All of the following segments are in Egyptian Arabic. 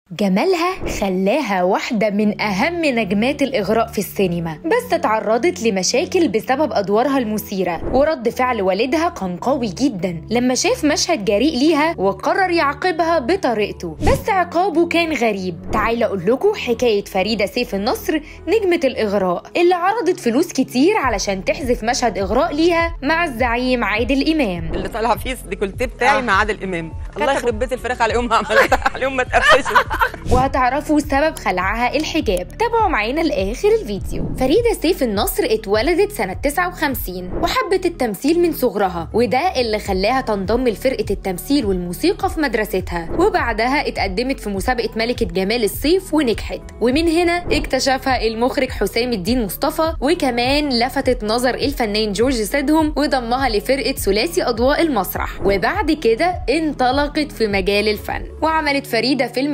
جمالها خلاها واحدة من أهم نجمات الإغراء في السينما بس اتعرضت لمشاكل بسبب أدوارها المثيرة ورد فعل والدها كان قوي جدا لما شاف مشهد جريء ليها وقرر يعاقبها بطريقته بس عقابه كان غريب تعالى أقول لكم حكاية فريدة سيف النصر نجمة الإغراء اللي عرضت فلوس كتير علشان تحذف مشهد إغراء ليها مع الزعيم عادل إمام اللي طالعه فيه الديكولتيه بتاعي آه. مع عادل امام الله يخرب بيت الفراخ على يومها عملتها على يوم ما اتقفشت وهتعرفوا سبب خلعها الحجاب تابعوا معانا لاخر الفيديو فريدة سيف النصر اتولدت سنة 59 وحبت التمثيل من صغرها وده اللي خلاها تنضم لفرقة التمثيل والموسيقى في مدرستها وبعدها اتقدمت في مسابقة ملكة جمال الصيف ونجحت ومن هنا اكتشفها المخرج حسام الدين مصطفى وكمان لفتت نظر الفنان جورج سيدهم وضمها لفرقة ثلاثي أضواء المسرح وبعد كده انطلقت في مجال الفن وعملت فريدة فيلم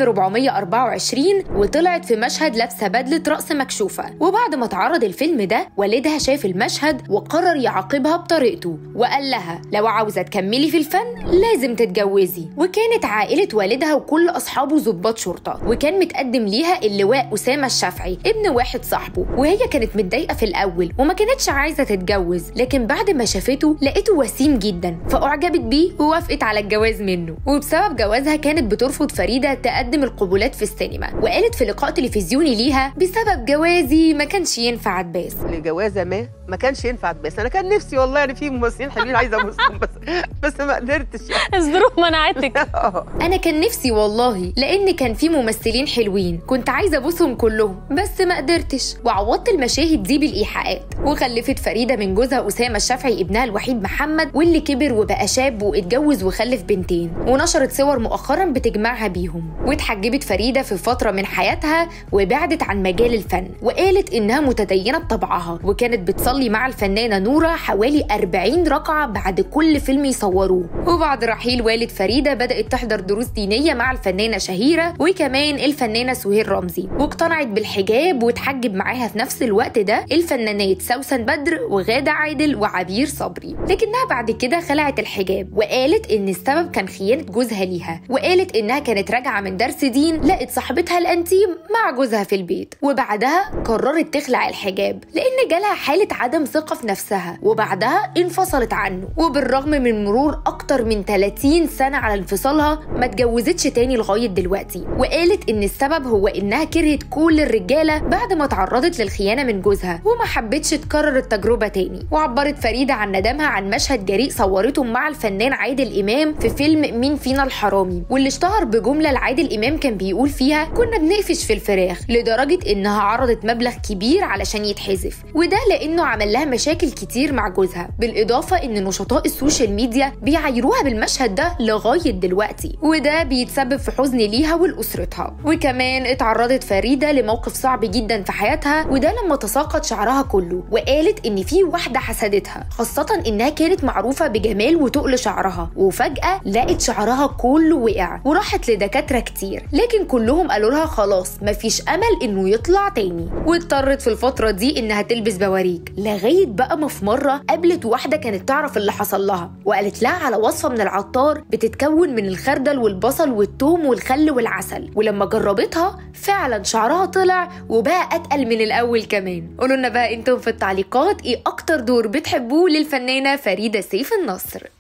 424 وطلعت في مشهد لابسة بدلة رأس مكشوفة وبعد ما اتعرض الفيلم ده والدها شاف المشهد وقرر يعاقبها بطريقته وقال لها لو عاوزة تكملي في الفن لازم تتجوزي وكانت عائلة والدها وكل أصحابه ضباط شرطة وكان متقدم ليها اللواء أسامة الشافعي ابن واحد صاحبه وهي كانت متضايقة في الأول وما كانتش عايزة تتجوز لكن بعد ما شافته لقيته وسيم جدا فأعجبت بيه ووافقت على الجواز منه وبسبب جوازها كانت بترفض فريدة تقدم القبولات في السينما وقالت في لقاء تلفزيوني ليها بسبب جوازي ما كانش ينفع اتباس لجوازه ما ما كانش ينفع بس انا كان نفسي والله يعني في ممثلين حلوين عايزه ابوسهم بس بس ما قدرتش يعني الظروف منعتك آه. انا كان نفسي والله لان كان في ممثلين حلوين كنت عايزه ابوسهم كلهم بس ما قدرتش وعوضت المشاهد دي بالايحاءات وخلفت فريده من جوزها اسامه الشافعي ابنها الوحيد محمد واللي كبر وبقى شاب واتجوز وخلف بنتين ونشرت صور مؤخرا بتجمعها بيهم واتحجبت فريده في فتره من حياتها وبعدت عن مجال الفن وقالت انها متدينه بطبعها وكانت بتصلي مع الفنانه نوره حوالي 40 ركعه بعد كل فيلم يصوروه وبعد رحيل والد فريده بدات تحضر دروس دينيه مع الفنانه شهيره وكمان الفنانه سهير رمزي واقتنعت بالحجاب وتحجب معاها في نفس الوقت ده الفنانات سوسن بدر وغاده عادل وعبير صبري لكنها بعد كده خلعت الحجاب وقالت ان السبب كان خيانه جوزها ليها وقالت انها كانت راجعه من درس دين لقت صاحبتها الانتيم مع جوزها في البيت وبعدها قررت تخلع الحجاب لان جالها حاله عدم ثقه في نفسها وبعدها انفصلت عنه وبالرغم من مرور اكتر من 30 سنه على انفصالها ما اتجوزتش تاني لغايه دلوقتي وقالت ان السبب هو انها كرهت كل الرجاله بعد ما تعرضت للخيانه من جوزها وما حبتش تكرر التجربه تاني وعبرت فريده عن ندمها عن مشهد جريء صورته مع الفنان عادل امام في فيلم مين فينا الحرامي واللي اشتهر بجمله لعادل امام كان بيقول فيها كنا بنقفش في الفراخ لدرجه انها عرضت مبلغ كبير علشان يتحذف وده لانه عمل لها مشاكل كتير مع جوزها بالاضافه ان نشطاء السوشيال ميديا بيعايروها بالمشهد ده لغايه دلوقتي وده بيتسبب في حزن ليها ولاسرتها وكمان اتعرضت فريده لموقف صعب جدا في حياتها وده لما تساقط شعرها كله وقالت ان في واحده حسدتها خاصه انها كانت معروفه بجمال وتقل شعرها وفجاه لقت شعرها كله وقع وراحت لدكاتره كتير لكن كلهم قالوا لها خلاص مفيش امل انه يطلع تاني واضطرت في الفتره دي انها تلبس بواريك لغايه بقى ما في مره قابلت واحده كانت تعرف اللي حصل لها وقالت لها على وصفه من العطار بتتكون من الخردل والبصل والثوم والخل والعسل ولما جربتها فعلا شعرها طلع وبقى اتقل من الاول كمان قولوا لنا بقى انتم في التعليقات ايه اكتر دور بتحبوه للفنانه فريده سيف النصر